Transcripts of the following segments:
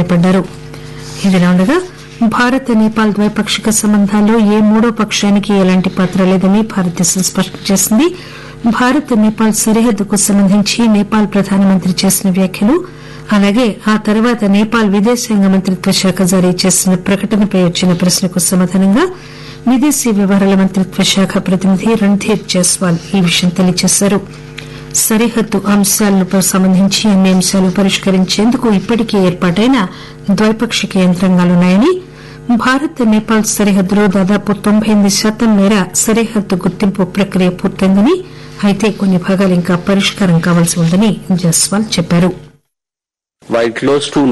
అభిప్రాయపడ్డారు ఇదిలా ఉండగా భారత్ నేపాల్ ద్వైపాక్షిక సంబంధాల్లో ఏ మూడో పక్షానికి ఎలాంటి పాత్ర లేదని భారతదేశం స్పష్టం చేసింది భారత్ నేపాల్ సరిహద్దుకు సంబంధించి నేపాల్ ప్రధానమంత్రి చేసిన వ్యాఖ్యలు అలాగే ఆ తర్వాత నేపాల్ విదేశాంగ మంత్రిత్వ శాఖ జారీ చేసిన ప్రకటనపై వచ్చిన ప్రశ్నకు సమాధానంగా విదేశీ వ్యవహారాల మంత్రిత్వ శాఖ ప్రతినిధి రణ్ధీర్ జైస్వాల్ ఈ విషయం తెలియజేశారు సరిహద్దు అంశాలకు సంబంధించి అన్ని అంశాలు పరిష్కరించేందుకు ఇప్పటికే ఏర్పాటైన ద్వైపాక్షిక యంత్రాంగాలున్నాయని భారత్ నేపాల్ సరిహద్దులో దాదాపు తొంభై ఎనిమిది శాతం మేర సరిహద్దు గుర్తింపు ప్రక్రియ పూర్తయిందని అయితే కొన్ని భాగాలు ఇంకా పరిష్కారం కావాల్సి ఉందని జైస్వాల్ చెప్పారు While close to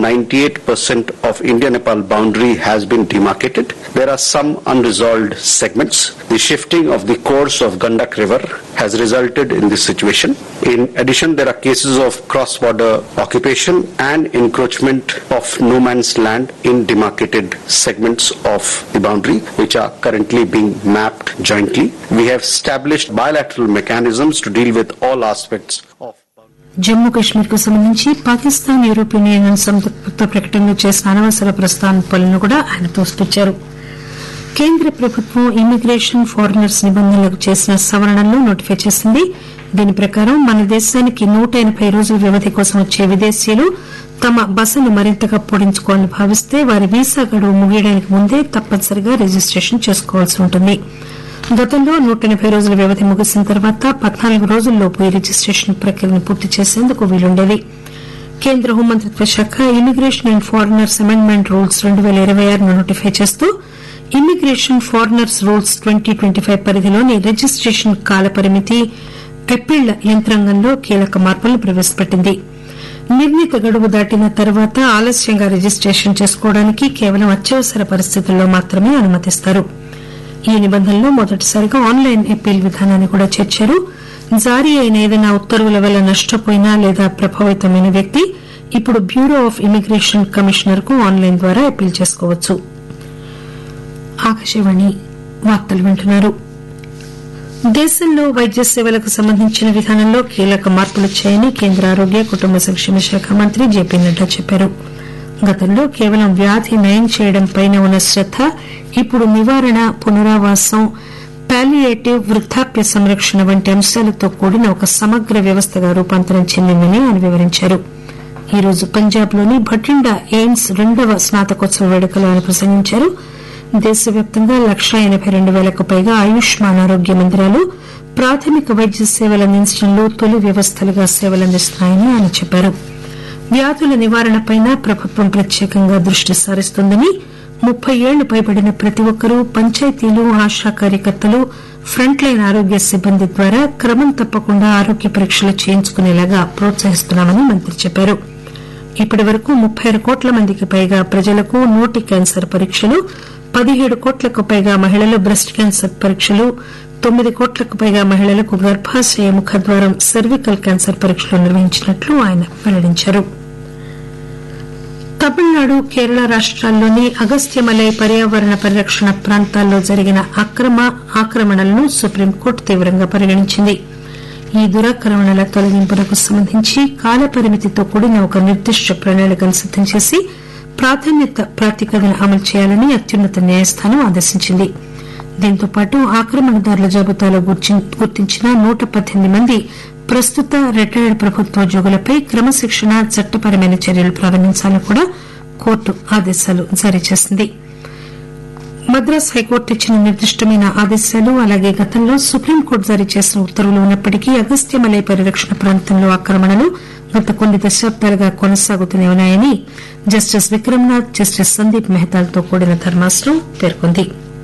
98% of India-Nepal boundary has been demarcated, there are some unresolved segments. The shifting of the course of Gandak River has resulted in this situation. In addition, there are cases of cross-border occupation and encroachment of no man's land in demarcated segments of the boundary, which are currently being mapped jointly. We have established bilateral mechanisms to deal with all aspects of Jammu Kashmir కు సంబంధించి Pakistan European union సంయుక్త ప్రకటనలో చేసిన అనవసర ప్రస్తావనలను కూడా ఆయన తోసిపుచ్చారు కేంద్ర ప్రభుత్వం immigration foreigners నిబంధనలకు చేసిన సవరణలను నోటిఫై చేసింది దీని ప్రకారం మన దేశానికి నూట ఎనబై రోజుల వ్యవధి కోసం వచ్చే విదేశీయులు తమ బసను మరింతగా పొడించుకోవాలని భావిస్తే వారి వీసా గడువు ముగియడానికి ముందే తప్పనిసరిగా రిజిస్టేషన్ చేసుకోవాల్సి ఉంటుంది గతంలో నూట ఎనబై రోజుల వ్యవధి ముగిసిన తర్వాత పద్నాలుగు రోజుల్లోపు ఈ రిజిస్టేషన్ ప్రక్రియను పూర్తి చేసేందుకు వీలుండేది కేంద్ర హోంమంత్రిత్వ శాఖ immigration and foreigners amendment rules రెండు పేల ఇరవై ఆరును నోటిఫై చేస్తూ immigration foreigners rules twenty twenty five పరిధిలోని రిజిస్టేషన్ కాల పరిమితి అప్పీళ్ల యంత్రాంగంలో కీలక మార్పులను ప్రవేశపెట్టింది నిర్ణీత గడువు దాటిన తర్వాత ఆలస్యంగా రిజిస్టేషన్ చేసుకోవడానికి కేవలం అత్యవసర పరిస్థితుల్లో మాత్రమే అనుమతిస్తారు ఈ నిబంధనలో మొదటిసారిగా ఆన్లైన్ అప్పీల్ విధానాన్ని కూడా చేర్చారు జారీ అయిన ఏదైనా ఉత్తర్వుల వల్ల నష్టపోయినా లేదా ప్రభావితమైన వ్యక్తి ఇప్పుడు బ్యూరో ఆఫ్ ఇమిగ్రేషన్ కమిషనర్ కు ఆన్లైన్ ద్వారా అప్పీల్ చేసుకోవచ్చు ఆకాశవాణి వార్తలు వింటున్నారు దేశంలో వైద్య సేవలకు సంబంధించిన విధానంలో కీలక మార్పులు వచ్చాయని కేంద్ర ఆరోగ్య కుటుంబ సంక్షేమ శాఖ మంత్రి జేపీ నడ్డా చెప్పారు గతంలో కేవలం వ్యాధి నయం చేయడంపై ఉన్న శ్రద్ద ఇప్పుడు నివారణ పునరావాసం పాలియేటివ్ వృద్దాప్య సంరక్షణ వంటి అంశాలతో కూడిన ఒక సమగ్ర వ్యవస్థగా రూపాంతరం చెందిందని ఆయన వివరించారు ఈ రోజు పంజాబ్ లోని భటిండా ఎయిమ్స్ రెండవ స్నాతకోత్సవ వేడుకలో ఆయన ప్రసంగించారు దేశవ్యాప్తంగా లక్షా ఎనబై రెండు పేలకు పైగా ఆయుష్మాన్ ఆరోగ్య మందిరాలు ప్రాథమిక వైద్య సేవలు అందించడంలో తొలి వ్యవస్థలుగా సేవలందిస్తున్నాయని ఆయన చెప్పారు వ్యాధుల నివారణపై ప్రభుత్వం ప్రత్యేకంగా దృష్టి సారిస్తోందని ముప్పై ఏళ్లు పైబడిన ప్రతి ఒక్కరూ పంచాయతీలు ఆశా కార్యకర్తలు ఫ్రంట్ లైన్ ఆరోగ్య సిబ్బంది ద్వారా క్రమం తప్పకుండా ఆరోగ్య పరీక్షలు చేయించుకునేలాగా ప్రోత్సహిస్తున్నామని మంత్రి చెప్పారు ఇప్పటి వరకు ముప్పై ఆరు కోట్ల మందికి పైగా ప్రజలకు నోటి క్యాన్సర్ పరీక్షలు పదిహేడు కోట్లకు పైగా మహిళలు బ్రెస్ట్ క్యాన్సర్ పరీక్షలు తొమ్మిది కోట్లకు పైగా మహిళలకు గర్భాశయ ముఖద్వారం సెర్వికల్ క్యాన్సర్ పరీక్షలు నిర్వహించినట్లు ఆయన వెల్లడించారు తమిళనాడు కేరళ రాష్ట్రాల్లోని అగస్త్యమలై పర్యావరణ పరిరక్షణ ప్రాంతాల్లో జరిగిన అక్రమ ఆక్రమణలను సుప్రీంకోర్టు తీవ్రంగా పరిగణించింది ఈ దురాక్రమణల తొలగింపునకు సంబంధించి కాలపరిమితితో కూడిన ఒక నిర్దిష్ట ప్రణాళికను సిద్దం చేసి ప్రాధాన్యత ప్రాతిపదికన అమలు చేయాలని అత్యున్నత న్యాయస్థానం ఆదేశించింది దీంతో పాటు ఆక్రమణదారుల జాబితాలో గుర్తించిన నూట పద్దెనిమిది మంది ప్రస్తుత రిటైర్డ్ ప్రభుత్వోద్యోగులపై క్రమశిక్షణ చట్టపరమైన చర్యలు ప్రారంభించాలని కూడా కోర్టు ఆదేశాలు జారీ చేసింది మద్రాస్ హైకోర్టు ఇచ్చిన నిర్దిష్టమైన ఆదేశాలు అలాగే గతంలో సుప్రీంకోర్టు జారీ చేసిన ఉత్తర్వులు ఉన్నప్పటికీ అగస్త్యమలై పరిరక్షణ ప్రాంతంలో ఆక్రమణలు గత కొన్ని దశాబ్దాలుగా కొనసాగుతూనే ఉన్నాయని జస్టిస్ విక్రమ్నాథ్ జస్టిస్ సందీప్ మెహతాలతో కూడిన ధర్మాసనం పేర్కొంది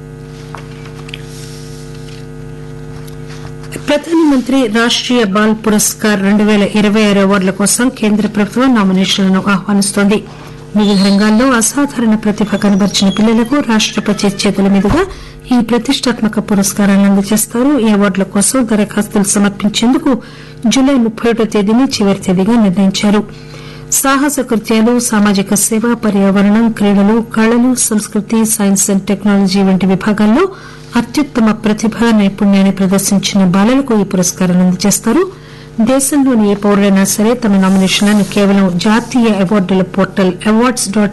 ప్రధానమంత్రి రాష్టీయ బాల్ పురస్కార్ రెండు పేల ఇరవై ఆరు అవార్డుల కోసం కేంద్ర ప్రభుత్వం నామినేషన్లను ఆహ్వానిస్తోంది వివిధ రంగాల్లో అసాధారణ ప్రతిభ కనబరిచిన పిల్లలకు రాష్టపతి చేతుల మీదుగా ఈ ప్రతిష్టాత్మక పురస్కారాన్ని అందజేస్తారు ఈ అవార్డుల కోసం దరఖాస్తులు సమర్పించేందుకు జులై ముప్పై ఒకటో తేదీని చివరి తేదీగా నిర్ణయించారు సాహస కృత్యాలు సామాజిక సేవ పర్యావరణం క్రీడలు కళలు సంస్కృతి సైన్స్ అండ్ టెక్నాలజీ వంటి విభాగాల్లో అత్యుత్తమ ప్రతిభ నైపుణ్యాన్ని ప్రదర్శించిన బాలలకు ఈ పురస్కారాన్ని అందజేస్తారు దేశంలోని ఏ పౌరుడైనా సరే తమ నామినేషన్లను కేవలం జాతీయ అవార్డుల పోర్టల్ అవార్డ్స్ డాట్